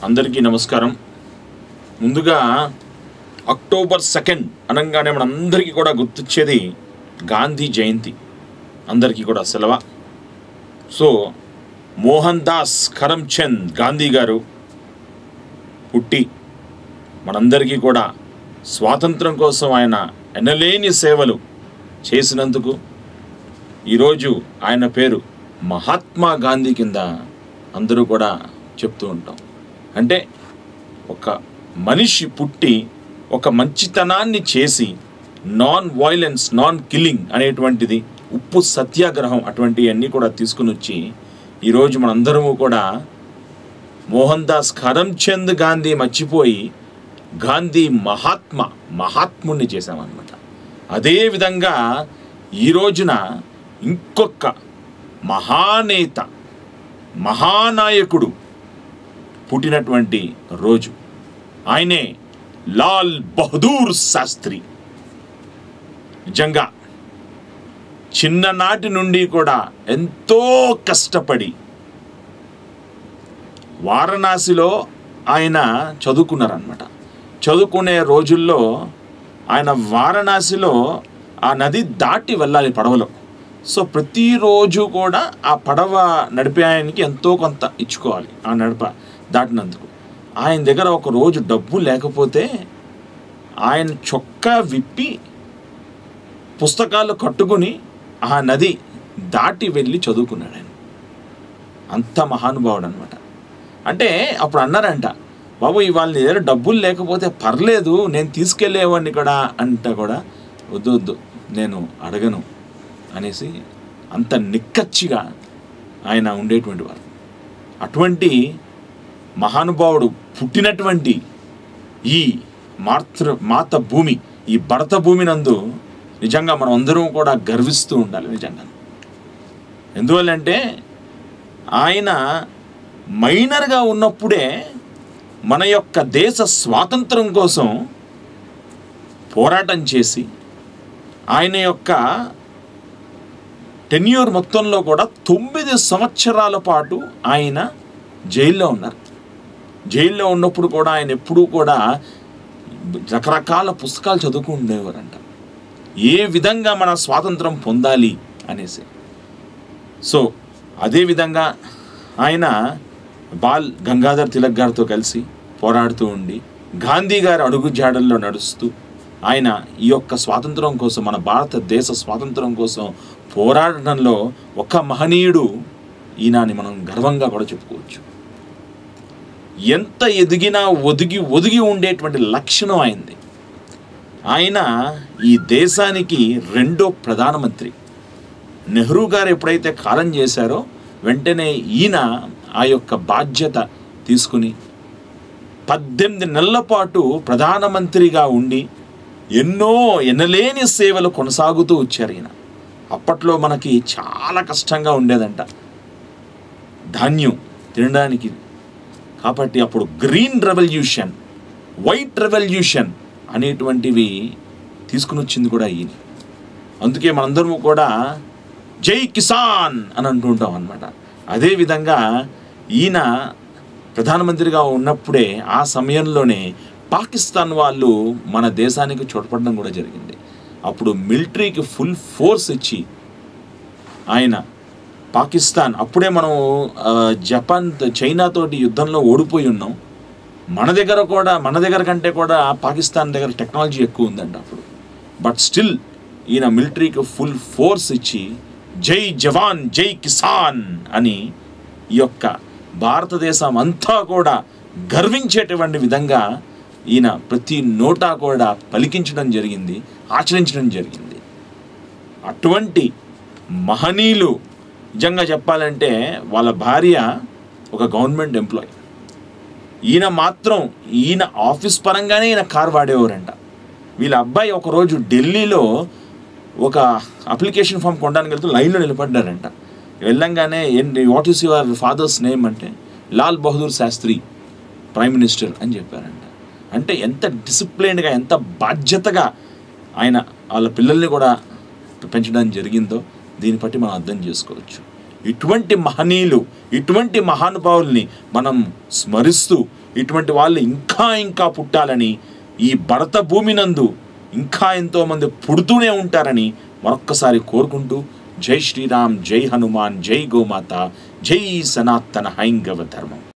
అందరికీ నమస్కారం ముందుగా అక్టోబర్ సెకండ్ అనగానే మనందరికీ కూడా గుర్తొచ్చేది గాంధీ జయంతి అందరికీ కూడా సెలవ సో మోహన్ దాస్ కరమ్చంద్ గాంధీ గారు పుట్టి మనందరికీ కూడా స్వాతంత్రం కోసం ఆయన ఎనలేని సేవలు చేసినందుకు ఈరోజు ఆయన పేరు మహాత్మా గాంధీ కింద అందరూ కూడా చెప్తూ ఉంటాం అంటే ఒక మనిషి పుట్టి ఒక మంచితనాన్ని చేసి నాన్ వైలెన్స్ నాన్ కిల్లింగ్ అనేటువంటిది ఉప్పు సత్యాగ్రహం అటువంటివన్నీ కూడా తీసుకుని వచ్చి ఈరోజు మనందరము కూడా మోహన్ దాస్ కరమ్చంద్ గాంధీ మర్చిపోయి గాంధీ మహాత్మ మహాత్ముణ్ణి చేశామన్నమాట అదేవిధంగా ఈ రోజున ఇంకొక మహానేత మహానాయకుడు పుట్టినటువంటి రోజు ఆయనే లాల్ బహదూర్ శాస్త్రి నిజంగా చిన్ననాటి నుండి కూడా ఎంతో కష్టపడి వారణాసిలో ఆయన చదువుకున్నారనమాట చదువుకునే రోజుల్లో ఆయన వారణాసిలో ఆ నది దాటి వెళ్ళాలి పడవలో సో ప్రతిరోజు కూడా ఆ పడవ నడిపే ఆయనకి ఎంతో కొంత ఇచ్చుకోవాలి ఆ నడప దాటినందుకు ఆయన దగ్గర ఒక రోజు డబ్బు లేకపోతే ఆయన చొక్కా విప్పి పుస్తకాలు కట్టుకుని ఆ నది దాటి వెళ్ళి చదువుకున్నాడు ఆయన అంత మహానుభావుడు అనమాట అంటే అప్పుడు అన్నారంట బాబు ఇవాళ నీ దగ్గర డబ్బులు లేకపోతే పర్లేదు నేను తీసుకెళ్ళేవాడిని కూడా అంట కూడా వద్దు వద్దు నేను అడగను అనేసి అంత నిక్కచ్చిగా ఆయన ఉండేటువంటి వారు అటువంటి మహానుభావుడు పుట్టినటువంటి ఈ మాతృ మాత భూమి ఈ భరత భూమి నందు నిజంగా మనం అందరం కూడా గర్విస్తూ ఉండాలి నిజంగా ఎందువల్లంటే ఆయన మైనర్గా ఉన్నప్పుడే మన యొక్క దేశ స్వాతంత్రం కోసం పోరాటం చేసి ఆయన యొక్క టెన్యూర్ మొత్తంలో కూడా తొమ్మిది సంవత్సరాల పాటు ఆయన జైల్లో ఉన్నారు జైల్లో ఉన్నప్పుడు కూడా ఆయన ఎప్పుడూ కూడా రకరకాల పుస్తకాలు చదువుకుంటూ ఉండేవారంట ఏ విధంగా మన స్వాతంత్రం పొందాలి అనేసి సో అదేవిధంగా ఆయన బాల్ గంగాధర్ తిలక్ గారితో కలిసి పోరాడుతూ ఉండి గాంధీ గారి అడుగు జాడల్లో నడుస్తూ ఆయన ఈ యొక్క స్వాతంత్రం కోసం మన భారతదేశ స్వాతంత్రం కోసం పోరాడడంలో ఒక మహనీయుడు ఈయనని మనం గర్వంగా కూడా చెప్పుకోవచ్చు ఎంత ఎదిగినా ఒదిగి ఒదిగి ఉండేటువంటి లక్షణం అయింది ఆయన ఈ దేశానికి రెండో ప్రధానమంత్రి నెహ్రూ గారు ఎప్పుడైతే కాలం చేశారో వెంటనే ఈయన ఆ యొక్క బాధ్యత తీసుకుని పద్దెనిమిది నెలల పాటు ప్రధానమంత్రిగా ఉండి ఎన్నో ఎనలేని సేవలు కొనసాగుతూ వచ్చారు ఈయన అప్పట్లో మనకి చాలా కష్టంగా ఉండేదంట ధాన్యం తినడానికి కాబట్టి అప్పుడు గ్రీన్ రెవల్యూషన్ వైట్ రెవల్యూషన్ అనేటువంటివి తీసుకుని వచ్చింది కూడా ఈయన అందుకే మనందరము కూడా జై కిసాన్ అని అంటుంటాం అనమాట అదేవిధంగా ఈయన ప్రధానమంత్రిగా ఉన్నప్పుడే ఆ సమయంలోనే పాకిస్తాన్ వాళ్ళు మన దేశానికి చోటపడడం కూడా జరిగింది అప్పుడు మిలిటరీకి ఫుల్ ఫోర్స్ ఇచ్చి ఆయన పాకిస్తాన్ అప్పుడే మనం ఆ, జపాన్ చైనా తోటి యుద్ధంలో ఓడిపోయి ఉన్నాం మన దగ్గర కూడా మన దగ్గర కంటే కూడా పాకిస్తాన్ దగ్గర టెక్నాలజీ ఎక్కువ ఉందండి అప్పుడు బట్ స్టిల్ ఈయన మిలిటరీకి ఫుల్ ఫోర్స్ ఇచ్చి జై జవాన్ జై కిసాన్ అని ఈ యొక్క భారతదేశం అంతా కూడా గర్వించేటువంటి విధంగా ఈయన ప్రతి నోటా కూడా పలికించడం జరిగింది ఆచరించడం జరిగింది అటువంటి మహనీయులు నిజంగా చెప్పాలంటే వాళ్ళ భార్య ఒక గవర్నమెంట్ ఎంప్లాయీ ఈయన మాత్రం ఈయన ఆఫీస్ పరంగానే ఈయన కార్ వాడేవారంట వీళ్ళ అబ్బాయి ఒకరోజు ఢిల్లీలో ఒక అప్లికేషన్ ఫామ్ కొనడానికి వెళ్తూ లైన్లో నిలబడ్డారంట వెళ్ళంగానే ఏంటి what is your father's name అంటే లాల్ బహదూర్ శాస్త్రి ప్రైమ్ మినిస్టర్ అని చెప్పారంట అంటే ఎంత డిసిప్లైన్డ్గా ఎంత బాధ్యతగా ఆయన వాళ్ళ పిల్లల్ని కూడా పెంచడం జరిగిందో దీన్ని బట్టి మనం అర్థం చేసుకోవచ్చు ఇటువంటి మహనీయులు ఇటువంటి మహానుభావుల్ని మనం స్మరిస్తూ ఇటువంటి వాళ్ళు ఇంకా ఇంకా పుట్టాలని ఈ భరత భూమి నందు ఇంకా ఎంతోమంది పుడుతూనే ఉంటారని మరొక్కసారి కోరుకుంటూ జై శ్రీరామ్ జై హనుమాన్ జై గోమాత జై సనాతన హైందవ ధర్మం